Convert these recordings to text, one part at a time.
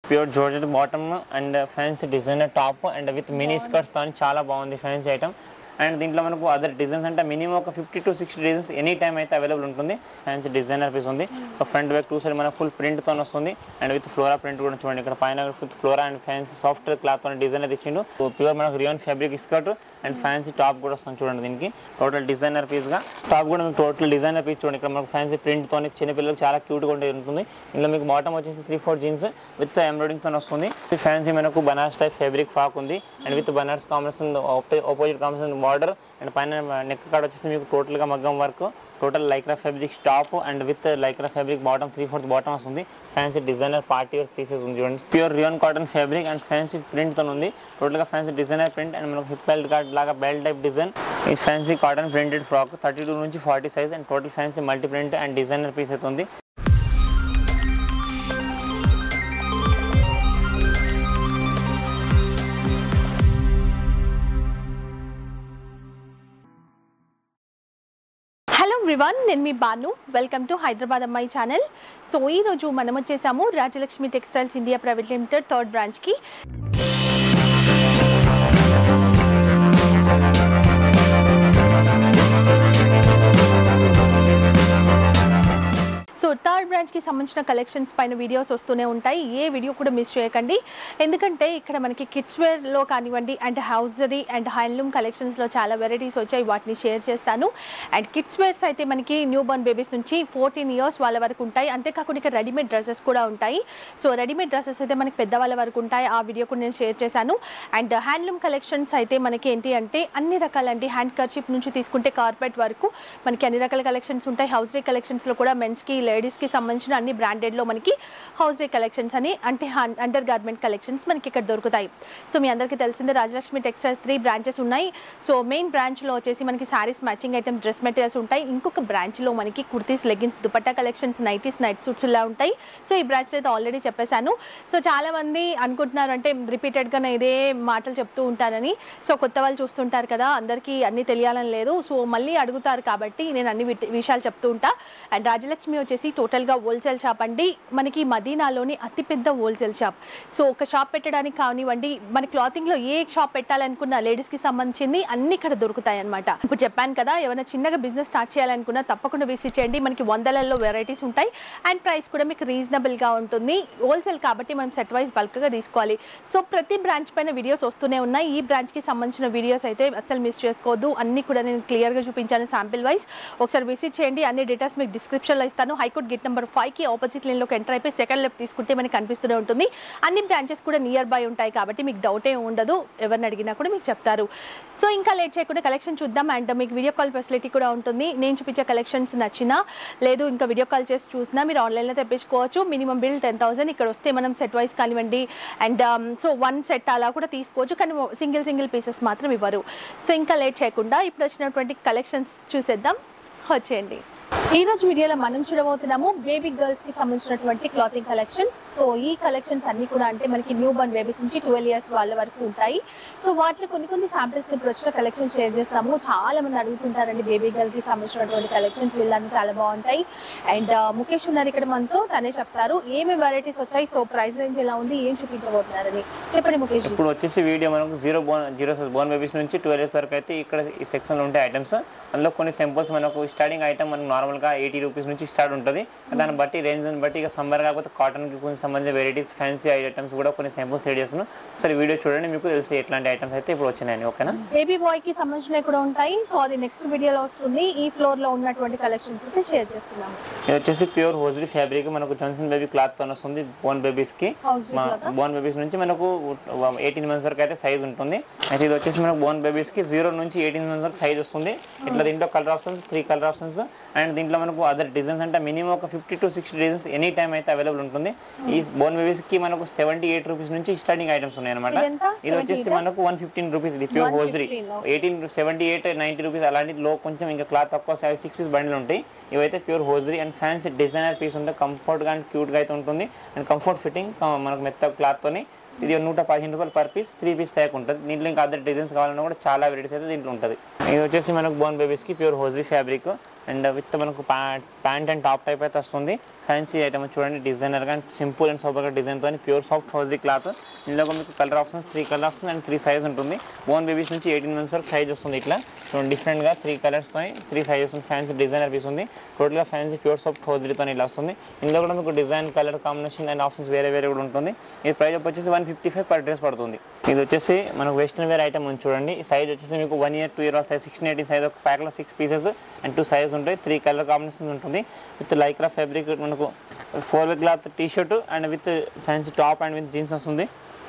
Pure georgette bottom and fancy designer top and with mini skirts తో చాలా బాగుంది fancy item and దీంట్లో మనకు అదర్ డిజైన్స్ అంటే మినిమం ఒక fifty to sixty designs any time అయితే అవైలబుల్ ఉంటుంది ఫ్యాన్సీ డిజైనర్ పీస్ ఉంది ఫ్రంట్ బ్యాక్ టూ సైడ్ మనకు ఫుల్ ప్రింట్ తో వస్తుంది అండ్ విత్ ఫ్లోరా ప్రింట్ కూడా చూడండి ఇక్కడ పైన with flora and fancy soft cloth తో డిజైన్ అయితే ఇచ్చిండు ప్యూర్ మనకు rayon fabric skirt and fancy top కూడా వస్తుంది చూడండి దీనికి టోటల్ డిజైనర్ పీస్ గా టాప్ కూడా మీకు టోటల్ డిజైనర్ పీస్ చూడండి ఇక్కడ మనకు ఫ్యాన్సీ ప్రింట్ తో చిన్నపిల్లలకు చాలా క్యూట్ గా ఉండే ఉంటుంది ఇందులో మీకు బాటమ్ వచ్చేసి three four jeans with embroidering తో వస్తుంది ఫ్యాన్సీ మనకు బనార్స్ టైప్ ఫ్యాబ్రిక్ ఫ్రాక్ ఉంది and with Banaras combination opposite combination border and పైన నెక్ కాడ వచ్చేసి మీకు టోటల్ గా మగ్గం work total lycra fabric top and with lycra fabric bottom three fourth bottom వస్తుంది fancy designer party wear pieces ఉంది చూడండి pure rayon cotton fabric and fancy print తో ఉంది టోటల్ గా ఫ్యాన్సీ డిజైనర్ ప్రింట్ అండ్ మనకు hip belt cord లాగా belt type design ఈ fancy cotton printed frock thirty two నుంచి forty size and total fancy multi print and designer piece అయితే ఉంది hello everyone నేను మీ Banu welcome to Hyderabad Ammayi channel so ఈ రోజు మనం వచ్చేసాము Rajalakshmi textiles India private limited third బ్రాంచ్కి సో థర్డ్ బ్రాంచ్కి సంబంధించిన కలెక్షన్స్ పైన వీడియోస్ వస్తూనే ఉంటాయి ఏ వీడియో కూడా మిస్ చేయకండి ఎందుకంటే ఇక్కడ మనకి కిడ్స్ వేర్లో కానివ్వండి అండ్ హౌజరీ అండ్ హ్యాండ్లూమ్ కలెక్షన్స్లో చాలా వెరైటీస్ వచ్చాయి వాటిని షేర్ చేస్తాను అండ్ కిడ్స్ వేర్స్ అయితే మనకి న్యూ బోర్న్ బేబీస్ నుంచి ఫోర్టీన్ ఇయర్స్ వాళ్ళ వరకు ఉంటాయి అంతేకాకుండా ఇక్కడ రెడీమేడ్ డ్రెస్సెస్ కూడా ఉంటాయి సో రెడీమేడ్ డ్రెస్సెస్ అయితే మనకి పెద్దవాళ్ళ వరకు ఉంటాయి ఆ వీడియో కూడా నేను షేర్ చేశాను అండ్ హ్యాండ్లూమ్ కలెక్షన్స్ అయితే మనకి ఏంటి అంటే అన్ని రకాలండి హ్యాండ్ కర్షిప్ నుంచి తీసుకుంటే కార్పెట్ వరకు మనకి అన్ని రకాల కలెక్షన్స్ ఉంటాయి హౌస్ రే కలెక్షన్స్లో కూడా మెన్స్కి లేడీస్కి సంబంధించిన అన్ని బ్రాండెడ్లో మనకి హౌస్ రే కలెక్షన్స్ అని అంటే అండర్ గార్మెంట్ కలెక్షన్స్ మనకి ఇక్కడ దొరుకుతాయి సో మీ అందరికీ తెలిసిందే రాజలక్ష్మి టెక్స్టైల్స్ త్రీ బ్రాంచెస్ ఉన్నాయి సో మెయిన్ బ్రాంచ్లో వచ్చేసి మనకి sarees matching items dress materials ఉంటాయి ఇంకొక బ్రాంచ్లో మనకి kurtis leggings dupatta collections nighties night suits ఇలా ఉంటాయి సో ఈ బ్రాంచ్ అయితే ఆల్రెడీ చెప్పేశాను సో చాలా మంది అనుకుంటున్నారు అంటే రిపీటెడ్గా నేను ఇదే మాటలు చెప్తూ ఉంటానని సో కొత్త వాళ్ళు చూస్తుంటారు కదా అందరికీ అన్ని తెలియాలని లేదు సో మళ్ళీ అడుగుతారు కాబట్టి నేను అన్ని విట్- విషయాలు చెప్తూ ఉంటా అండ్ రాజలక్ష్మి వచ్చేసి టోటల్గా హోల్సేల్ షాప్ అండి మనకి మదీనాలోని అతిపెద్ద హోల్సేల్ షాప్ సో ఒక షాప్ పెట్టడానికి కానివ్వండి మన క్లాతింగ్లో ఏ షాప్ పెట్టాలనుకున్న లేడీస్కి సంబంధించింది అన్ని ఇక్కడ దొరుకుతాయి అనమాట ఇప్పుడు చెప్పాను కదా ఏమైనా చిన్నగా బిజినెస్ స్టార్ట్ చేయాలనుకున్నా తప్పకుండా విజిట్ చేయండి మనకి వందలలో వెరైటీస్ ఉంటాయి అండ్ ప్రైస్ కూడా మీకు రీజనబుల్గా ఉంటుంది హోల్సేల్ కాబట్టి మనం సెట్ వైజ్ బల్క్గా తీసుకోవాలి సో ప్రతి బ్రాంచ్ పైన వీడియోస్ వస్తూనే ఉన్నాయి ఈ బ్రాంచ్కి సంబంధించిన వీడియోస్ అయితే అసలు మిస్ చేసుకోవద్దు అన్ని కూడా నేను క్లియర్గా చూపించాను శాంపిల్ వైజ్ ఒకసారి విజిట్ చేయండి అన్ని డీటెయిల్స్ మీకు డిస్క్రిప్షన్లో ఇస్తాను హైకోర్ట్ గేట్ నెంబర్ ఫైవ్కి ఆపోజిట్ లైన్లోకి ఎంటర్ అయిపోయి సెకండ్ లెఫ్ట్ తీసుకుంటే మనకి కనిపిస్తూనే ఉంటుంది అన్ని బ్రాంచెస్ కూడా నియర్ బై ఉంటాయి కాబట్టి మీకు డౌటే ఉండదు ఎవరిని అడిగినా కూడా మీకు చెప్తారు సో ఇంకా లేట్ చేయకుండా కలెక్షన్ చూద్దాం అండ్ మీకు వీడియో కాల్ ఫెసిలిటీ కూడా ఉంటుంది నేను చూపించే కలెక్షన్స్ నచ్చినా లేదు ఇంకా వీడియో కాల్ చేసి చూసినా మీరు ఆన్లైన్లో తెప్పించుకోవచ్చు మినిమం బిల్ టెన్ థౌసండ్ ఇక్కడ వస్తే మనం సెట్ వైజ్ కానివ్వండి అండ్ సో వన్ సెట్ అలా కూడా తీసుకోవచ్చు కానీ సింగిల్ సింగిల్ పీసెస్ మాత్రం ఇవ్వరు సో ఇంకా లేట్ చేయకుండా ఇప్పుడు వచ్చినటువంటి కలెక్షన్స్ చూసేద్దాం వచ్చేయండి ఈ రోజు వీడియోలో మనం చూడబోతున్నాము బేబీ గర్ల్స్ కి సంబంధించినటువంటి క్లాతింగ్ కలెక్షన్స్ సో ఈ కలెక్షన్స్ అన్ని కూడా అంటే మనకి న్యూ బర్న్ బేబీస్ నుంచి ట్వెల్వ్ ఇయర్స్ వాళ్ళ వరకు ఉంటాయి సో వాటిలో కొన్ని కొన్ని శాంపిల్స్ ఇప్పుడు వచ్చిన కలెక్షన్ షేర్ చేస్తాము చాలా మంది అడుగుతుంటారండి బేబీ గర్ల్ కి సంబంధించినటువంటి కలెక్షన్స్ వీళ్ళని చాలా బాగుంటాయి అండ్ ముఖేష్ ఉన్నారు ఇక్కడ మనతో తనే చెప్తారు ఏమేమి వెరైటీస్ వచ్చాయి సో ప్రైస్ రేంజ్ ఎలా ఉంది ఏం చూపించబోతున్నారని చెప్పండి ముఖేష్ జీ. ఇప్పుడు వచ్చేసి వీడియో మనకు zero born zero size born babies నుంచి ట్వెల్వ్ ఇయర్స్ వరకు అయితే ఇక్కడ ఈ సెక్షన్లో ఉంటాయి ఐటమ్స్ అందులో కొన్ని సింపుల్స్ మనకు స్టార్టింగ్ ఐటమ్ మనకు నార్మల్గా ఎయిటీ రూపీస్ నుంచి స్టార్ట్ ఉంటుంది దాన్ని బట్టి రేంజ్ని బట్టి ఇక సమ్మర్ కాకపోతే కాటన్కి కొంచెం సంబంధించిన వెరైటీస్ ఫ్యాన్సీ ఐటమ్స్ కూడా కొన్ని సింపుల్స్ సెట్ చేస్తున్నాను ఒకసారి వీడియో చూడండి మీకు తెలిసి ఎట్లాంటి ఐటమ్స్ అయితే ఇప్పుడు వచ్చినాయని ఓకేనా బేబీ బాయ్ కి సంబంధించినవి కూడా ఉంటాయి సో అది నెక్స్ట్ వీడియోలో వస్తుంది ఈ ఫ్లోర్ లో ఉన్నటువంటి కలెక్షన్స్ అయితే షేర్ చేస్తున్నాము ఇది వచ్చేసి ప్యూర్ హోజరీ ఫ్యాబ్రిక్ మనకు జాన్సన్ బేబీ క్లాత్ తో వస్తుంది బోన్ బేబీస్ కి Hosiery మా cloth ఆ? బోన్ బేబీస్ నుంచి మనకు ఎయిటీన్ మంత్స్ వరకు అయితే సైజ్ ఉంటుంది అయితే ఇది వచ్చేసి మనకు బోన్ బేబీస్ కి జీరో నుంచి ఎయిటీన్ మంత్స్ వరకు సైజ్ వస్తుంది ఇట్లా దీంట్లో colour options three colour options and దీంట్లో మనకు అదర్ డిజైన్స్ అంటే మినిమం ఒక fifty to sixty designs any time అయితే అవైలబుల్ ఉంటుంది ఈ బోన్ బేబీస్ కి మనకు సెవెంటీ ఎయిట్ రూపీస్ నుంచి స్టార్టింగ్ ఐటమ్స్ ఉన్నాయి అనమాట ఇదెంత? ఇది వచ్చేసి 78 మనకు వన్ ఫిఫ్టీన్ రూపీస్ ఇది pure hosiery 115, eighteen seventy eight ninety rupees అలాంటి లో కొంచెం ఇంకా క్లాత్ తక్కువ సిక్స్ పీస్ బండిలు ఉంటాయి ఇవైతే pure hosiery and fancy designer piece ఉంటే కంఫర్ట్గా అండ్ క్యూట్గా అయితే ఉంటుంది అండ్ కంఫర్ట్ ఫిట్టింగ్ మనకు మెత్త క్లాత్తోని ఇది నూట పదిహేను రూపాయలు per piece three piece pack ఉంటుంది దీంట్లో ఇంకా అదర్ డిజైన్స్ కావాలన్నా కూడా చాలా వెరైటీస్ అయితే దీంట్లో ఉంటుంది ఇది వచ్చేసి మనకు బోన్ బేబీస్కి pure hosiery fabric and with మనకు ప్యాంట్ అండ్ టాప్ టైప్ అయితే వస్తుంది ఫ్యాన్సీ ఐటమ్ చూడండి డిజైనర్గా అండ్ సింపుల్ అండ్ సూపర్గా డిజైన్తో ప్యూర్ సాఫ్ట్ హౌజీ క్లాత్ ఇందులో కూడా మీకు colour options three colour options and three size ఉంటుంది బోన్ బేబీస్ నుంచి ఎయిటీన్ మంత్స్ వరకు సైజ్ వస్తుంది ఇట్లా చూడండి డిఫరెంట్గా త్రీ కలర్స్తో three sizes fancy designer piece ఉంది టోటల్గా ఫ్యాన్సీ ప్యూర్ సాఫ్ట్ హౌజీతో ఇలా వస్తుంది ఇందులో కూడా మీకు design colour combination and options వేరే వేరే కూడా ఉంటుంది ఇది ప్రైస్ వచ్చేసి one fifty five per dress పడుతుంది ఇది వచ్చేసి మనకు వెస్ట్రన్ వేర్ ఐటమ్ ఉంది చూడండి సైజ్ వచ్చేసి మీకు one year two year size sixteen eighteen size ఒక ప్యాక్లో six pieces and two size ఉంటాయి త్రీ కలర్ కాంబినేషన్ ఉంటుంది విత్ లైక్రా ఫ్యాబ్రిక్ మనకు four way cloth T shirt and with fancy top and with jeans వస్తుంది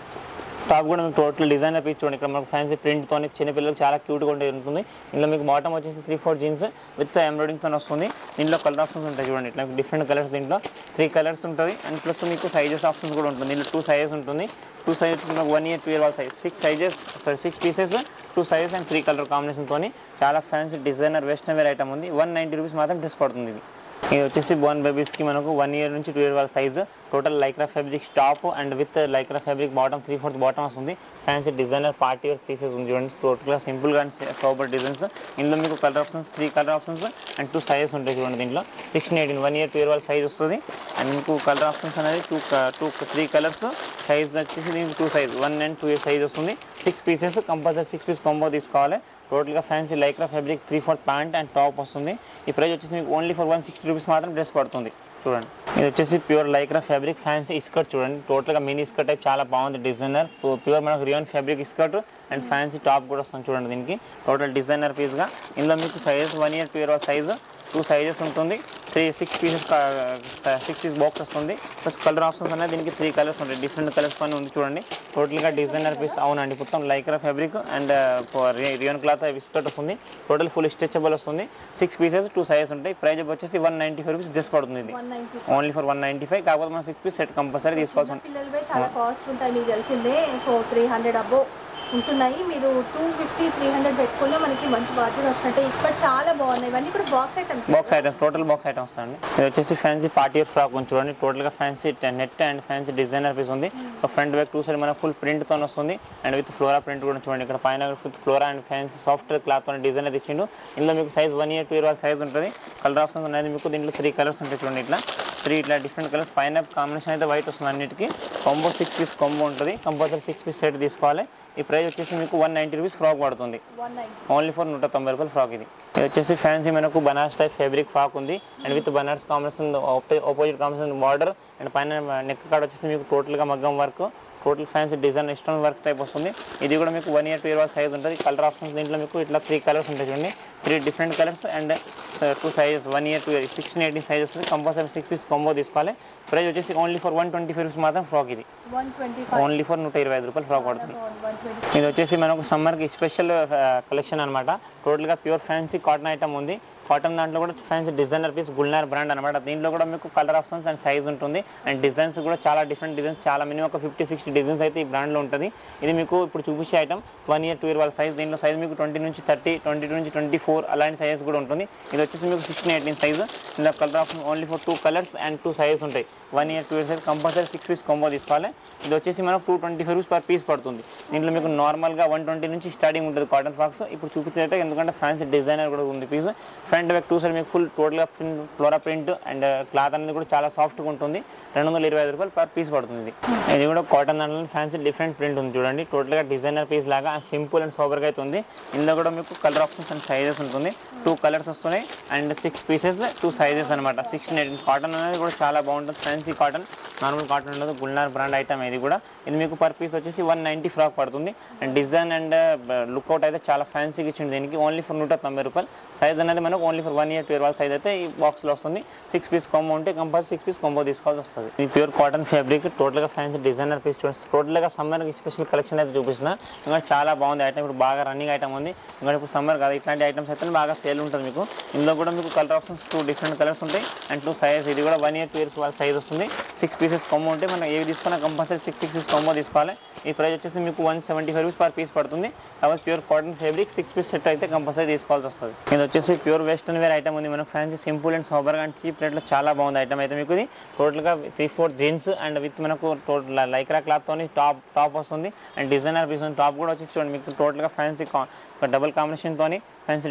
top కూడా మీకు total designer piece చూడండి ఇక్కడ మనకు ఫ్యాన్సీ ప్రింట్తో చిన్నపిల్లలకు చాలా క్యూట్గా ఉండే ఉంటుంది ఇందులో మీకు బాటమ్ వచ్చేసి త్రీ ఫోర్ జీన్స్ విత్ ఎంబ్రాయిడింగ్తో వస్తుంది దీంట్లో కలర్ ఆప్షన్స్ ఉంటాయి చూడండి ఇట్లా డిఫరెంట్ కలర్స్ దీంట్లో త్రీ కలర్స్ ఉంటుంది అండ్ ప్లస్ మీకు సైజెస్ ఆప్షన్స్ కూడా ఉంటుంది దీంట్లో టూ సైజెస్ ఉంటుంది టూ సైజెస్ మనకు వన్ ఇయర్ టూ ఇయర్ వాళ్ళ size six sizes sorry six pieces two sizes and three colour కాంబినేషన్తో చాలా fancy designer western wear item ఉంది వన్ నైంటీ రూపీస్ మాత్రం డ్రెస్ పడుతుంది ఇది ఇది వచ్చేసి బోన్ బేబీస్కి మనకు వన్ ఇయర్ నుంచి టూ ఇయర్ వాళ్ళ size total lycra fabric top and with lycra fabric bottom three fourth bottom వస్తుంది fancy designer party wear pieces ఉంది చూడండి టోటల్గా సింపుల్గా అండ్ సూపర్ డిజైన్స్ ఇందులో మీకు colour options three colour options and two sizes ఉంటాయి చూడండి దీంట్లో sixteen eighteen one year two year వాళ్ళ సైజ్ వస్తుంది అండ్ మీకు కలర్ ఆప్షన్స్ అనేది two two three colours size వచ్చేసి దీనికి two size one and two year size వస్తుంది six pieces compulsory six piece combo తీసుకోవాలి టోటల్గా fancy lycra fabric three fourth pant and top వస్తుంది ఈ ప్రైస్ వచ్చేసి మీకు only for one sixty rupees మాత్రం డ్రెస్ పడుతుంది చూడండి ఇది వచ్చేసి pure lycra fabric fancy skirt చూడండి టోటల్గా మినీ స్కర్ట్ టైప్ చాలా బాగుంది డిజైనర్ ప్యూర్ మనకు rayon fabric skirt and fancy top కూడా వస్తుంది చూడండి దీనికి టోటల్ డిజైనర్ పీస్గా ఇందులో మీకు sizes one year two year size two sizes ఉంటుంది three six pieces six piece box వస్తుంది ప్లస్ కలర్ ఆప్షన్స్ అనేది దీనికి త్రీ కలర్స్ ఉంటాయి డిఫరెంట్ కలర్స్ అని ఉంది చూడండి టోటల్గా డిజైనర్ పీస్ అవునండి మొత్తం lycra fabric and rayon cloth viscose వస్తుంది టోటల్ ఫుల్ స్ట్రెచబుల్ వస్తుంది సిక్స్ పీసెస్ టూ సైజెస్ ఉంటాయి ప్రైస్ వచ్చేసి one ninety five rupees dress పడుతుంది ఇది one ninety only for one ninety five కాకపోతే మనం సిక్స్ పీస్ సెట్ కంపల్సరీ తీసుకోవాల్సి ఉంటుంది పిల్లలవే చాలా కాస్ట్ ఉంటాయి మీకు తెలిసిందే సో త్రీ హండ్రెడ్ అబ్బో ఉంటున్నాయి మీరు టూ ఫిఫ్టీ త్రీ హండ్రెడ్ పెట్టుకున్నా మనకి మంచి బాధ్యత వచ్చినట్టే ఇక్కడ చాలా బాగున్నాయి ఇవన్నీ కూడా box items box items total box items అండి ఇది వచ్చేసి ఫ్యాన్సీ పార్టీ వేర్ ఫ్రాక్ ఉంది చూడండి టోటల్గా fancy net and fancy designer piece ఉంది ఫ్రంట్ బ్యాక్ టూ సైడ్ మనకు ఫుల్ ప్రింట్తో వస్తుంది అండ్ విత్ ఫ్లోరా ప్రింట్ కూడా చూడండి ఇక్కడ పైన with flora and fancy soft cloth design అయితే ఇచ్చిండు ఇందులో మీకు size one year two year వాళ్ళ సైజ్ ఉంటుంది కలర్ ఆప్షన్స్ అనేది మీకు దీంట్లో త్రీ కలర్స్ ఉంటాయి చూడండి ఇట్లా త్రీ ఇట్లా డిఫరెంట్ కలర్స్ పైన కాంబినేషన్ అయితే వైట్ వస్తుంది అన్నిటికీ కాంబో సిక్స్ పీస్ కాంబో ఉంటుంది కంపల్సరీ సిక్స్ పీస్ సెట్ తీసుకోవాలి ఈ ప్రైస్ వచ్చేసి మీకు వన్ నైంటీ రూపీస్ ఫ్రాక్ పడుతుంది వన్ నైంటీ ఓన్లీ ఫర్ నూట తొంభై రూపాయలు ఫ్రాక్ ఇది ఇది వచ్చేసి ఫ్యాన్సీ మనకు బనారస్ టైప్ ఫ్యాబ్రిక్ ఫ్రాక్ ఉంది and with Banaras combination opposite combination border and పైన నెక్ కాడ వచ్చేసి మీకు టోటల్గా మగ్గం work total fancy design stone work type వస్తుంది ఇది కూడా మీకు వన్ ఇయర్ టూ ఇయర్ వాళ్ళ సైజ్ ఉంటుంది కలర్ ఆప్షన్స్ దీంట్లో మీకు ఇట్లా త్రీ కలర్స్ ఉంటాయి చూడండి three different colours and two sizes one year two year sixteen eighteen size వస్తుంది కంపల్సరీ సిక్స్ పీస్ కాంబో తీసుకోవాలి ప్రైస్ వచ్చేసి only for one twenty five rupees మాత్రం ఫ్రాక్ ఇది one twenty five only for నూట ఇరవై ఐదు రూపాయలు ఫ్రాక్ పడుతుంది వన్ ట్వంటీ ఇది వచ్చేసి మనకు సమ్మర్కి స్పెషల్ కలెక్షన్ అనమాట టోటల్గా ప్యూర్ ఫ్యాన్సీ కాటన్ ఐటమ్ ఉంది కాటన్ దాంట్లో కూడా fancy designer piece Gulnar brand అనమాట దీంట్లో కూడా మీకు కలర్ ఆప్షన్స్ అండ్ సైజ్ ఉంటుంది అండ్ డిజైన్స్ కూడా చాలా డిఫరెంట్ డిజైన్స్ చాలా మినిమం ఒక ఫిఫ్టీ సిక్స్టీ డిజైన్స్ అయితే ఈ బ్రాండ్లో ఉంటుంది ఇది మీకు ఇప్పుడు చూపించే item one year two year వాళ్ళ సైజ్ దీంట్లో సైజ్ మీకు ట్వంటీ నుంచి థర్టీ ట్వంటీ నుంచి ట్వంటీ ఫోర్ అలాంటి సైజెస్ కూడా ఉంటుంది ఇది వచ్చేసి మీకు సిక్స్టీన్ ఎయిటీన్ సైజ్ ఇందులో colour option only for two colours and two sizes ఉంటాయి one year two year size compulsory six piece combo తీసుకోవాలి ఇది వచ్చేసి మనకు two twenty five rupees per piece పడుతుంది దీంట్లో మీకు నార్మల్గా వన్ ట్వంటీ నుంచి స్టార్టింగ్ ఉంటుంది కాటన్ ఫ్రాక్స్ ఇప్పుడు చూపించేది ఎందుకంటే ఫ్యాన్సీ డిజైనర్ కూడా ఉంది piece front back two side మీకు ఫుల్ టోటల్గా print floral print and cloth అనేది కూడా చాలా సాఫ్ట్గా ఉంటుంది రెండు వందల ఇరవై ఐదు రూపాయలు పర్ పీస్ పడుతుంది ఇది. ఇది కూడా కాటన్ దాంట్లో ఫ్యాన్సీ డిఫరెంట్ ప్రింట్ ఉంది చూడండి టోటల్గా డిజైనర్ పీస్ లాగా సింపుల్ అండ్ సూపర్గా అయితే ఉంది ఇందులో కూడా మీకు కలర్ ఆప్షన్స్ అండ్ సైజెస్ ఉంటుంది టూ కలర్స్ వస్తున్నాయి and six pieces two sizes అనమాట సిక్స్టీన్ ఎయిటీన్ కాటన్ అనేది కూడా చాలా బాగుంటుంది ఫ్యాన్సీ కాటన్ నార్మల్ కాటన్ ఉండదు గుల్నార్ బ్రాండ్ ఐటమ్ ఇది కూడా ఇది మీకు పర్ పీస్ వచ్చేసి వన్ నైంటీ ఫ్రాక్ పడుతుంది అండ్ డిజైన్ అండ్ లుక్అవుట్ అయితే చాలా ఫ్యాన్సీగా ఇచ్చింది దీనికి ఓన్లీ ఫర్ నూట తొంభై రూపాయలు సైజ్ అనేది మనకు only for one year two year వాళ్ళ సైజ్ అయితే ఈ బాక్స్లో వస్తుంది సిక్స్ పీస్ కాంబో ఉంటే కంపల్సరీ సిక్స్ పీస్ కాంబో తీసుకోవాల్సి వస్తుంది ఇది ప్యూర్ కాటన్ ఫ్యాబ్రిక్ టోటల్గా ఫ్యాన్సీ డిజైనర్ పీస్ చూడండి టోటల్గా సమ్మర్కి స్పెషల్ కలెక్షన్ అయితే చూపిస్తున్నా ఇంకా చాలా బాగుంది ఐటమ్ ఇప్పుడు బాగా రన్నింగ్ ఐటమ్ ఉంది ఇంకా ఇప్పుడు సమ్మర్ కదా ఇట్లాంటి ఐటమ్స్ అయితే బాగా సేల్ ఉంటుంది మీకు ఇందులో కూడా మీకు colour options two different colours ఉంటాయి అండ్ టూ సైజ్ ఇది కూడా వన్ ఇయర్ టూ ఇయర్స్ వాళ్ళ సైజ్ వస్తుంది సిక్స్ పీసెస్ కొమ్మ ఉంటే మనం ఏవి తీసుకున్నా కంపల్సరీ సిక్స్ సిక్స్ పీస్ కొమ్మ తీసుకోవాలి ఈ ప్రైస్ వచ్చేసి మీకు one seventy five rupees per piece పడుతుంది కాబట్టి pure cotton fabric six piece set అయితే కంపల్సరీ తీసుకోవాల్సి వస్తుంది ఇది వచ్చేసి ప్యూర్ వెస్టర్న్ వేర్ ఐటమ్ ఉంది మనకు ఫ్యాన్సీ సింపుల్ అండ్ సోబర్గా అండ్ చీప్ రేట్లో చాలా బాగుంది ఐటమ్ అయితే మీకు ఇది టోటల్గా three four jeans and with మనకు టోటల్ లైక్రా క్లాత్తో టాప్ టాప్ వస్తుంది అండ్ డిజైనర్ పీస్ ఉంది టాప్ కూడా వచ్చేసి చూడండి మీకు టోటల్గా ఫ్యాన్సీ డబుల్ కాంబినేషన్తో ఫ్యాన్సీ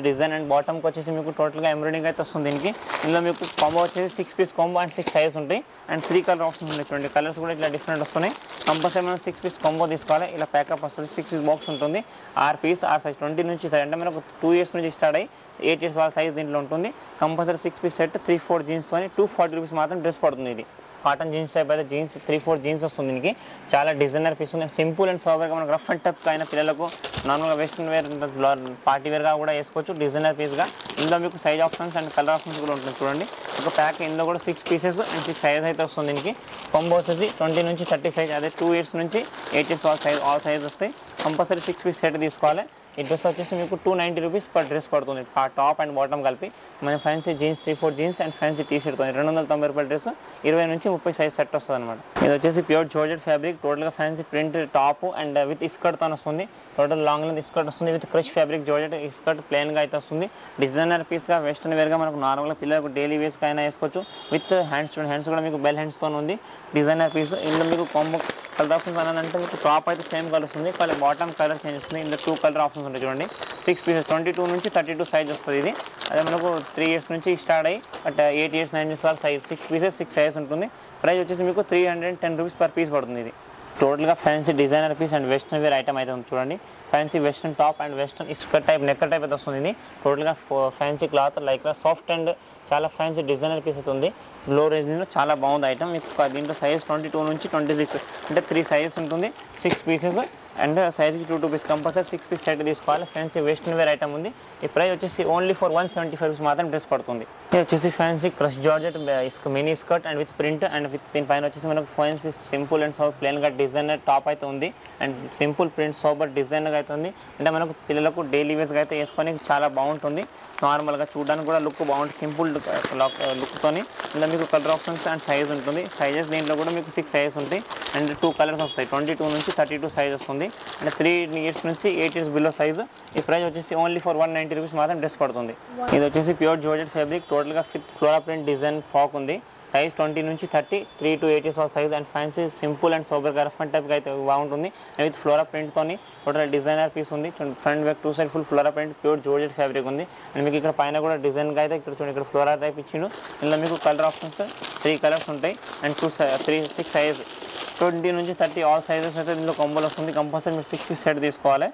డిజైన్ అండ్ బాటమ్కి వచ్చేసి మీకు టోటల్గా ఎంబ్రాయిడింగ్ అయితే వస్తుంది దీనికి ఇందులో మీకు కాంబో వచ్చేసి six piece combo and six size ఉంటాయి అండ్ త్రీ కలర్ ఆప్షన్స్ ఉన్నాయి చూడండి కలర్స్ కూడా ఇట్లా డిఫరెంట్ వస్తున్నాయి కంపల్సరీ మనం సిక్స్ పీస్ కాంబో తీసుకోవాలి ఇలా ప్యాకప్ వస్తుంది సిక్స్ పీస్ బాక్స్ ఉంటుంది or piece or size twenty నుంచి size అంటే మనకు టూ ఇయర్స్ నుంచి స్టార్ట్ అయ్యి ఎయిట్ ఇయర్స్ వాళ్ళ సైజ్ దీంట్లో ఉంటుంది compulsory six piece set three four జీన్స్తో టూ ఫార్టీ రూపీస్ మాత్రం డ్రెస్ పడుతుంది ఇది కాటన్ జీన్స్ టైప్ అయితే జీన్స్ త్రీ ఫోర్ జీన్స్ వస్తుంది దీనికి చాలా డిజైనర్ పీస్ ఉంది సింపుల్ అండ్ సోబర్గా మనకు రఫ్ అండ్ టప్ అయిన పిల్లలకు నార్మల్గా వెస్ట్రన్ వేర్ పార్టీ వేర్గా కూడా వేసుకోవచ్చు డిజైనర్ పీస్గా ఇందులో మీకు size options and colour options కూడా ఉంటుంది చూడండి ఒక ప్యాక్ ఇందులో కూడా six pieces and six size అయితే వస్తుంది దీనికి కొంబో వచ్చేసి ట్వంటీ నుంచి థర్టీ సైజ్ అదే టూ ఇయర్స్ నుంచి eight years all size all size వస్తాయి కంపల్సరీ సిక్స్ పీస్ సెట్ తీసుకోవాలి ఈ డ్రెస్ వచ్చేసి మీకు two ninety rupees per dress పడుతుంది ఆ టాప్ అండ్ బాటమ్ కలిపి మన fancy jeans three four jeans and fancy T shirt రెండు వందల తొంభై రూపాయల డ్రెస్ ఇరవై నుంచి ముప్పై సైజ్ సెట్ వస్తుంది అనమాట ఇది వచ్చేసి ప్యూర్ జోర్జెట్ ఫ్యాబ్రిక్ టోటల్గా fancy print top and with ఇస్కర్ట్తో వస్తుంది టోటల్ లాంగ్ లెంత్ ఇస్కర్ట్ వస్తుంది with crush fabric georgette skirt ప్లెయిన్గా అయితే వస్తుంది డిజైనర్ పీస్గా వెస్టర్న్ వేర్గా మనకు నార్మల్గా పిల్లలకు డైలీ వేస్కి అయినా వేసుకోవచ్చు విత్ హ్యాండ్స్ చూడండి హ్యాండ్స్ కూడా మీకు బెల్ హ్యాండ్స్తో ఉంది డిజైనర్ పీస్ ఇందులో మీకు కాంబో కలర్ ఆప్షన్స్ అని అంటే మీకు టాప్ అయితే సేమ్ కలర్ వస్తుంది కానీ బాటమ్ కలర్ చేంజ్ వస్తుంది ఇందులో టూ కలర్ ఆప్షన్స్ ఉంటాయి చూడండి సిక్స్ పీసెస్ ట్వంటీ టూ నుంచి థర్టీ టూ సైజ్ వస్తుంది ఇది అదే మనకు త్రీ ఇయర్స్ నుంచి స్టార్ట్ అయ్యి but eight years nine years వాళ్ళ size six pieces six size ఉంటుంది ప్రైస్ వచ్చేసి మీకు three hundred ten rupees per piece పడుతుంది ఇది టోటల్గా fancy designer piece and western wear item అయితే ఉంది చూడండి fancy western top and western ఇస్కర్ టైప్ నెక్కర్ టైప్ అయితే వస్తుంది ఇది టోటల్గా fancy cloth like soft and చాలా ఫ్యాన్సీ డిజైనర్ పీస్ అయితే ఉంది లో రేంజ్లో చాలా బాగుంది ఐటమ్ మీకు దీంట్లో సైజ్ ట్వంటీ టూ నుంచి ట్వంటీ సిక్స్ అంటే త్రీ సైజెస్ ఉంటుంది సిక్స్ పీసెస్ అండ్ సైజ్కి two two piece compulsory six piece set తీసుకోవాలి ఫ్యాన్సీ వెస్ట్రన్ వేర్ ఐటమ్ ఉంది ఈ ప్రైస్ వచ్చేసి only for one seventy five rupees మాత్రం డ్రెస్ పడుతుంది ఇది వచ్చేసి fancy crush georgette mini skirt and with print and with దీనిపైన వచ్చేసి మనకు ఫ్యాన్సీ సింపుల్ అండ్ సోబర్ ప్లేన్గా డిజైనర్ టాప్ అయితే ఉంది అండ్ సింపుల్ ప్రింట్ సోబర్ డిజైనర్గా అయితే ఉంది అంటే మనకు పిల్లలకు డైలీ వేస్గా అయితే వేసుకొని చాలా బాగుంటుంది నార్మల్గా చూడడానికి కూడా లుక్ బాగుంటుంది సింపుల్ లుక్తోని ఇందులో మీకు కలర్ ఆప్షన్స్ అండ్ సైజ్ ఉంటుంది సైజెస్ దీంట్లో కూడా మీకు సిక్స్ సైజెస్ ఉంటాయి అండ్ టూ కలర్స్ వస్తాయి ట్వంటీ టూ నుంచి థర్టీ టూ సైజ్ వస్తుంది అండ్ త్రీ ఇయర్స్ నుంచి ఎయిట్ ఇయర్స్ బిలో సైజ్ ఈ ప్రైస్ వచ్చేసి only for one ninety rupees మాత్రం డ్రెస్ పడుతుంది ఇది వచ్చేసి ప్యూర్ జోర్జెట్ ఫ్యాబ్రిక్ టోటల్గా with flora print design frock ఉంది సైజ్ ట్వంటీ నుంచి thirty three to eight years వాళ్ళ size and fancy simple and సోబర్గా రఫ్ అండ్ టైప్గా అయితే బాగుంటుంది అండ్ విత్ ఫ్లోరా ప్రింట్తోని టోటల్ డిజైనర్ పీస్ ఉంది front back two side full flora print pure georgette fabric ఉంది అండ్ మీకు ఇక్కడ పైన కూడా డిజైన్గా అయితే ఇక్కడ చూడండి ఇక్కడ ఫ్లోరా టైప్ ఇచ్చిండు ఇందులో మీకు కలర్ ఆప్షన్స్ త్రీ కలర్స్ ఉంటాయి and two three six size twenty నుంచి థర్టీ ఆల్ సైజెస్ అయితే ఇందులో కొంబోలు వస్తుంది కంపల్సరీ మీరు సిక్స్ పీస్ సెట్ తీసుకోవాలి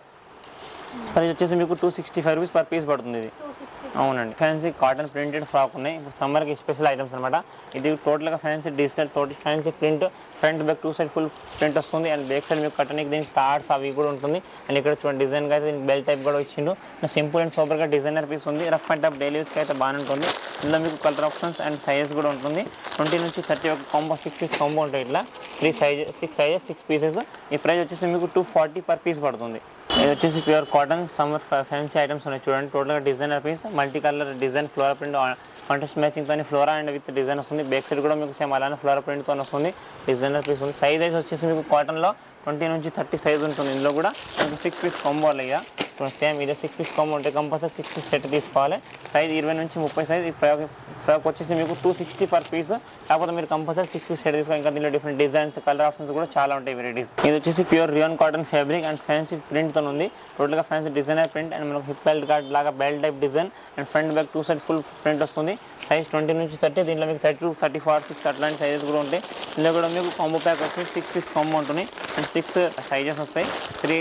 ప్రైస్ వచ్చేసి మీకు two sixty five rupees per piece పడుతుంది ఇది అవునండి ఫ్యాన్సీ కాటన్ ప్రింటెడ్ ఫ్రాక్ ఉన్నాయి ఇప్పుడు సమ్మర్కి స్పెషల్ ఐటమ్స్ అనమాట ఇది టోటల్గా fancy digital total fancy print front back two side full print వస్తుంది అండ్ బ్యాక్ సైడ్ మీకు కట్టడానికి దీనికి థాట్స్ అవి కూడా ఉంటుంది అండ్ ఇక్కడ చూడండి డిజైన్గా అయితే దీనికి బెల్ టైప్ కూడా ఇచ్చిండు సింపుల్ అండ్ సూపర్గా డిజైనర్ పీస్ ఉంది రఫ్ అండ్ టప్ డైలీ యూస్కి అయితే బాగానే ఉంటుంది ఇందులో మీకు కలర్ ఆప్షన్స్ అండ్ సైజ్ కూడా ఉంటుంది ట్వంటీ నుంచి థర్టీ ఒక కాంబో సిక్స్ పీస్ కాంబో ఉంటాయి ఇట్లా three size six sizes six pieces ఈ ప్రైస్ వచ్చేసి మీకు టూ ఫార్టీ పర్ పీస్ పడుతుంది ఇది వచ్చేసి pure cotton summer fancy items ఉన్నాయి చూడండి టోటల్గా designer piece multi colour design flora print contrast matching తోని ఫ్లోరా అండ్ విత్ డిజైన్ వస్తుంది బ్యాక్ సైడ్ కూడా మీకు సేమ్ అలానే ఫ్లోరా ప్రింట్తో వస్తుంది డిజైనర్ పీస్ ఉంది సైజ్ అయితే వచ్చేసి మీకు కాటన్లో ట్వంటీ నుంచి థర్టీ సైజ్ ఉంటుంది ఇందులో కూడా మీకు సిక్స్ పీస్ కాంబో అయ్యా సేమ్ ఇదే సిక్స్ పీస్ కాంబో ఉంటే కంపల్సరీ సిక్స్ పీస్ సెట్ తీసుకోవాలి సైజ్ ఇరవై నుంచి ముప్పై సైజ్ ఈ ప్రయోగ ప్రయోగ వచ్చేసి మీకు టూ సిక్స్టీ పర్ పీస్ కాకపోతే మీరు కంపల్సరీ సిక్స్ పీస్ సెట్ తీసుకోవాలి ఇంకా దీనిలో డిఫరెంట్ డిజైన్స్ కలర్ ఆప్షన్స్ కూడా చాలా ఉంటాయి వెరైటీస్ ఇది వచ్చేసి pure rayon cotton fabric and fancy ప్రింట్తో ఉంది టోటల్గా ఫ్యాన్సీ డిజైనర్ ప్రింట్ అండ్ మనకు హిప్ బెల్ట్ గార్డ్ లాగా belt type design and front back two side full print వస్తుంది సైజ్ ట్వంటీ నుంచి థర్టీ దీంట్లో మీకు thirty two thirty four six అట్లాంటి సైజెస్ కూడా ఉంటాయి ఇందులో కూడా మీకు కాంబో ప్యాక్ వచ్చి సిక్స్ పీస్ కాంబో ఉంటుంది అండ్ సిక్స్ సైజెస్ వస్తాయి three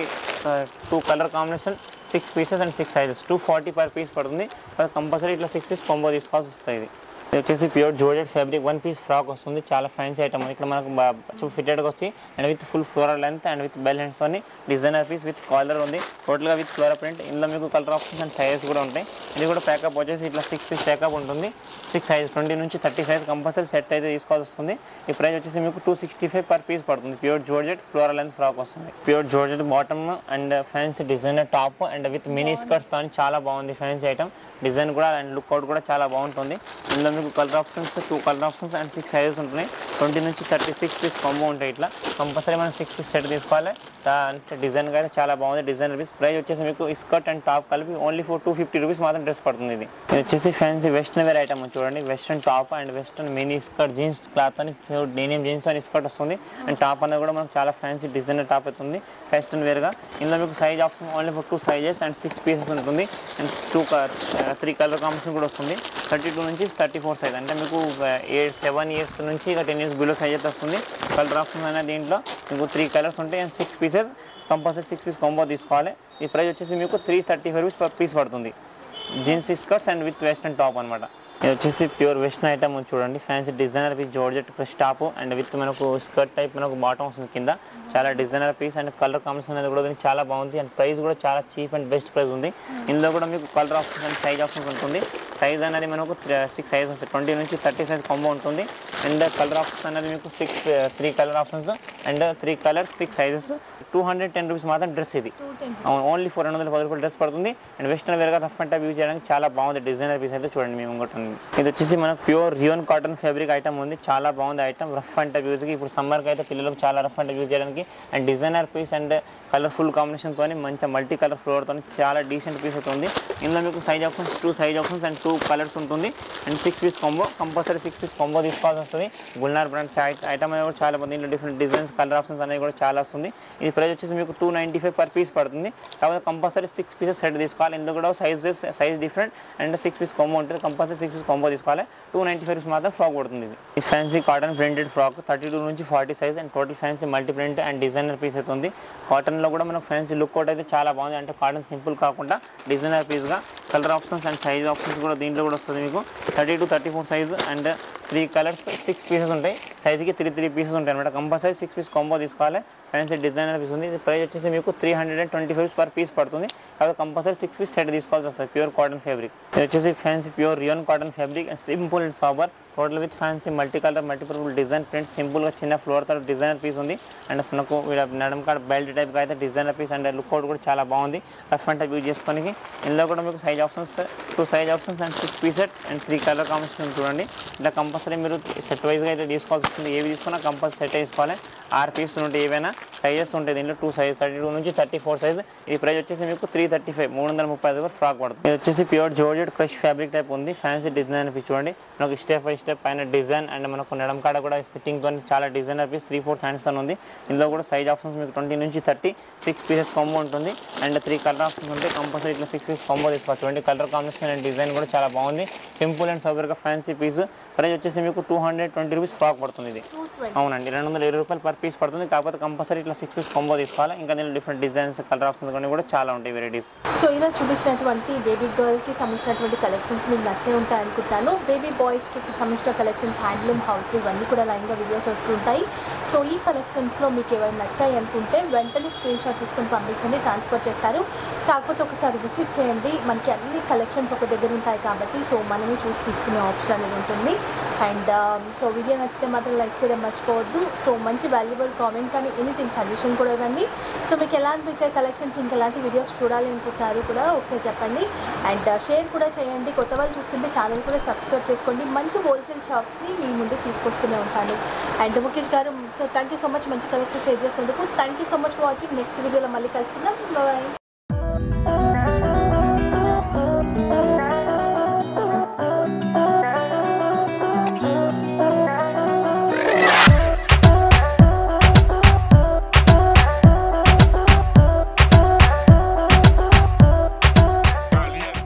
two colour combination six pieces and six sizes two forty per piece పడుతుంది కంపల్సరీ ఇట్లా సిక్స్ పీస్ కాంబో తీసుకోవాల్సి వస్తుంది ఇది ఇది వచ్చేసి pure georgette fabric one piece frock వస్తుంది చాలా ఫ్యాన్సీ ఐటమ్ ఉంది ఇక్కడ మనకు ఫిటెడ్గా వచ్చి and with full floral length and with bell hands తోని డిజైనర్ పీస్ విత్ కాలర్ ఉంది టోటల్గా విత్ ఫ్లోరా ప్రింట్ ఇందులో మీకు కలర్ ఆప్షన్స్ అండ్ సైజెస్ కూడా ఉంటాయి ఇది కూడా ప్యాకప్ వచ్చేసి ఇట్లా సిక్స్ పీస్ ప్యాకప్ ఉంటుంది సిక్స్ సైజ్ ట్వంటీ నుంచి థర్టీ సైజ్ కంపల్సరీ సెట్ అయితే తీసుకోవాల్సి వస్తుంది ఈ ప్రైస్ వచ్చేసి మీకు two sixty five per piece పడుతుంది pure georgette floral length frock వస్తుంది pure georgette bottom and fancy designer top and with mini skirts తో చాలా బాగుంది ఫ్యాన్సీ ఐటమ్ డిజైన్ కూడా అండ్ లుక్ అవుట్ కూడా చాలా బాగుంటుంది ఇందులో మీకు మీకు colour options two colour options and six sizes ఉంటున్నాయి ట్వంటీ నుంచి థర్టీ సిక్స్ పీస్ కాంబో ఉంటాయి ఇట్లా కంపల్సరీ మనం సిక్స్ పీస్ సెట్ తీసుకోవాలి దా- అంటే డిజైన్ అయితే చాలా బాగుంది డిజైన్ పీస్ ప్రైస్ వచ్చేసి మీకు ఈ స్కర్ట్ అండ్ టాప్ కలిపి only four two fifty rupees మాత్రం డ్రెస్ పడుతుంది ఇది ఇది వచ్చేసి ఫ్యాన్సీ వెస్ట్రన్ వేర్ ఐటమ్ చూడండి western top and western mini skirt jeans cloth అని డెనియం జీన్స్ అని స్కర్ట్ వస్తుంది అండ్ టాప్ అనేది కూడా మనకు చాలా ఫ్యాన్సీ డిజైనర్ టాప్ అవుతుంది వెస్ట్రన్ వేర్గా ఇందులో మీకు size option only for two sizes and six pieces ఉంటుంది and two colour three colour combination కూడా వస్తుంది థర్టీ టూ నుంచి థర్టీ ఫోర్ సైజ్ అంటే మీకు ఎయిట్ సెవెన్ ఇయర్స్ నుంచి ఇక టెన్ ఇయర్స్ బిలో సైజ్ అయితే వస్తుంది కలర్ ఆప్షన్ అనేది దీంట్లో మీకు త్రీ కలర్స్ ఉంటాయి and six pieces compulsory six piece combo తీసుకోవాలి ఈ ప్రైస్ వచ్చేసి మీకు three thirty five rupees per piece పడుతుంది jeans skirts and with western top అనమాట ఇది వచ్చేసి ప్యూర్ వెస్టర్న్ ఐటమ్ ఉంది చూడండి fancy designer piece georgette plus top and with మనకు స్కర్ట్ టైప్ మనకు బాటమ్ వస్తుంది కింద చాలా designer piece and colour combination అనేది కూడా దీనికి చాలా బాగుంది అండ్ ప్రైస్ కూడా చాలా చీప్ అండ్ బెస్ట్ ప్రైస్ ఉంది ఇందులో కూడా మీకు colour options and size options ఉంటుంది సైజ్ అనేది మనకు సిక్స్ సైజ్ వస్తుంది ట్వంటీ నుంచి థర్టీ సైజ్ కాంబో ఉంటుంది అండ్ కలర్ ఆప్షన్స్ అనేది మీకు six three colour options and three colours six sizes two hundred ten rupees మాత్రం డ్రెస్ ఇది అవును ఓన్లీ ఫోర్ రెండు వందల పది రూపాయలు డ్రెస్ పడుతుంది అండ్ వెస్టర్న్ వేర్గా రఫ్ అండ్ టైప్ యూజ్ చేయడానికి చాలా బాగుంది డిజైనర్ పీస్ అయితే చూడండి మేము ఇంకోటి ఉంది. ఇది వచ్చేసి మనకు pure rayon cotton fabric item ఉంది చాలా బాగుంది ఐటమ్ రఫ్ అండ్ టైప్ యూజ్కి ఇప్పుడు సమ్మర్కి అయితే పిల్లలకు చాలా రఫ్ అండ్ టైప్ యూజ్ చేయడానికి and designer piece and colourful కాంబినేషన్తో మంచి మల్టీ కలర్ ఫ్లోర్తో చాలా డీసెంట్ పీస్ అవుతుంది ఇందులో మీకు size options two size options and two colours ఉంటుంది and six piece combo compulsory six piece combo తీసుకోవాల్సి వస్తుంది గుల్నార్ బ్రాండ్ ఐటమ్ అనేది కూడా చాలా బాగుంది దీంట్లో డిఫరెంట్ డిజైన్స్ కలర్ ఆప్షన్స్ అనేవి కూడా చాలా వస్తుంది ఇది ప్రైస్ వచ్చేసి మీకు two ninety five per piece పడుతుంది కాకపోతే కంపల్సరీ సిక్స్ పీసెస్ సెట్ తీసుకోవాలి ఇందులో కూడా sizes size different and six piece combo ఉంటుంది కంపల్సరీ సిక్స్ పీస్ కాంబో తీసుకోవాలి టూ నైంటీ ఫైవ్ రూపీస్ మాత్రం ఫ్రాక్ పడుతుంది ఇది ఈ fancy cotton printed frock thirty two నుంచి forty size and total fancy multi print and designer piece అయితే ఉంది కాటన్లో కూడా మనకు ఫ్యాన్సీ లుక్ అవుట్ అయితే చాలా బాగుంది అంటే కాటన్ సింపుల్ కాకుండా డిజైనర్ పీస్గా colour options and size options కూడా దీంట్లో కూడా వస్తుంది మీకు thirty to thirty four size and three colours six pieces ఉంటాయి సైజ్కి త్రీ త్రీ పీసెస్ ఉంటాయి అనమాట కంపల్సరీ సిక్స్ పీస్ కాంబో తీసుకోవాలి ఫ్యాన్సీ డిజైనర్ పీస్ ఉంది ఇది ప్రైస్ వచ్చేసి మీకు three hundred and twenty five per piece పడుతుంది కాబట్టి కంపల్సరీ సిక్స్ పీస్ సెట్ తీసుకోవాల్సి వస్తుంది ప్యూర్ కాటన్ ఫ్యాబ్రిక్ ఇది వచ్చేసి fancy pure rayon cotton fabric and simple and sober total with fancy multi colour multi purple design print సింపుల్గా చిన్న floor తో designer piece ఉంది అండ్ మనకు వీళ్ళ నడం కాడ బెల్ట్ టైప్గా అయితే designer piece and look out కూడా చాలా బాగుంది రఫ్ అండ్ టైప్ యూజ్ చేసుకోనికి ఇందులో కూడా మీకు size options two size options and six piece set and three colour combination చూడండి ఇలా కంపల్సరీ మీరు సెట్ వైజ్గా అయితే తీసుకోవాల్సి వస్తుంది ఏవి తీసుకున్నా కంపల్సరీ సెట్ తీసుకోవాలి ఆరు పీస్ ఉంటాయి ఏవైనా సైజెస్ ఉంటాయి దీంట్లో టూ సైజ్ థర్టీ టూ నుంచి థర్టీ ఫోర్ సైజ్ ఈ ప్రైస్ వచ్చేసి మీకు త్రీ థర్టీ ఫైవ్ మూడు వందల ముప్పై ఐదు వరకు ఫ్రాక్ పడుతుంది ఇది వచ్చేసి pure georgette crush fabric type ఉంది ఫ్యాన్సీ డిజైన్ పీస్ చూడండి మనకు స్టెప్ బై స్టెప్ పైన డిజైన్ అండ్ మనకు నడం కాడ కూడా ఫిట్టింగ్ తో చాలా designer piece three four hands తో ఉంది ఇందులో కూడా సైజ్ ఆప్షన్స్ మీకు ట్వంటీ నుంచి థర్టీ సిక్స్ పీసెస్ కాంబో ఉంటుంది అండ్ త్రీ కలర్ ఆప్షన్స్ ఉంటాయి కంపల్సరీ ఇట్లా సిక్స్ పీస్ కాంబో తీసుకోవచ్చు చూడండి కలర్ కాంబినేషన్ అండ్ డిజైన్ కూడా చాలా బాగుంది సింపుల్ అండ్ సౌకర్యంగా ఫ్యాన్సీ పీస్ ప్రైస్ వచ్చేసి మీకు two hundred twenty rupees frock పడుతుంది ఇది అవునండి రెండు వందల ఇరవై రూపాయలు పర్ పీస్ పడుతుంది కాకపోతే కంపల్సరీ ఇట్లా సిక్స్ పీస్ కాంబో తీసుకోవాలి ఇంకా దీనిలో డిఫరెంట్ డిజైన్స్ కలర్ ఆప్షన్స్ కొన్ని కూడా చాలా ఉంటాయి వెరైటీస్ సో ఇలా చూపించినటువంటి బేబీ గర్ల్కి సంబంధించినటువంటి కలెక్షన్స్ మీకు నచ్చే ఉంటాయి అనుకుంటాను బేబీ బాయ్స్కి సంబంధించిన కలెక్షన్స్ హ్యాండ్లూమ్ హౌస్ ఇవన్నీ కూడా లైన్గా వీడియోస్ వస్తుంటాయి సో ఈ కలెక్షన్స్లో మీకు ఏమైనా నచ్చాయి అనుకుంటే వెంటనే స్క్రీన్ షాట్ తీసుకొని పంపించండి ట్రాన్స్ఫర్ చేస్తారు కాకపోతే ఒకసారి విజిట్ చేయండి మనకి అన్ని కలెక్షన్స్ ఒక దగ్గర ఉంటాయి కాబట్టి సో మనమే చూసి తీసుకునే ఆప్షన్ అనేది ఉంటుంది అండ్ సో వీడియో నచ్చితే మాత్రం లైక్ చేయడం మర్చిపోవద్దు సో మంచి వాల్యుబుల్ కామెంట్ కానీ ఎనీథింగ్ సజెషన్ కూడా ఇవ్వండి సో మీకు ఎలా అనిపించాయి కలెక్షన్స్ ఇంకెలాంటి వీడియోస్ చూడాలి అనుకుంటున్నారు కూడా ఒకసారి చెప్పండి అండ్ షేర్ కూడా చేయండి కొత్త వాళ్ళు చూస్తుంటే ఛానల్ కూడా సబ్స్క్రైబ్ చేసుకోండి మంచి హోల్సేల్ షాప్స్ని మీ ముందుకు తీసుకొస్తూనే ఉంటాను and Mukesh garu so thank you so much మంచి కలెక్షన్ షేర్ చేసినందుకు thank you so much for watching next వీడియోలో మళ్ళీ కలుసుకుందాం బాయ్